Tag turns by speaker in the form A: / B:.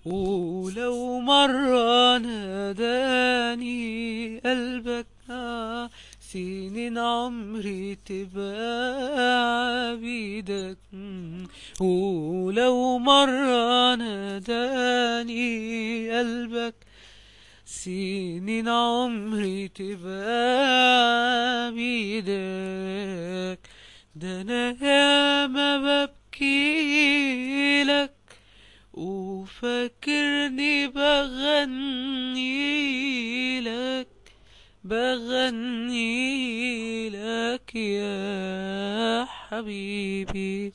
A: ولو مرة ناداني قلبك آه سنين عمري تبقى عبيدك ولو مرة ناداني قلبك سنين عمري تبقى بيدك ده انا ياما ببكي لك وفاكرني بغني لك بغني لك يا حبيبي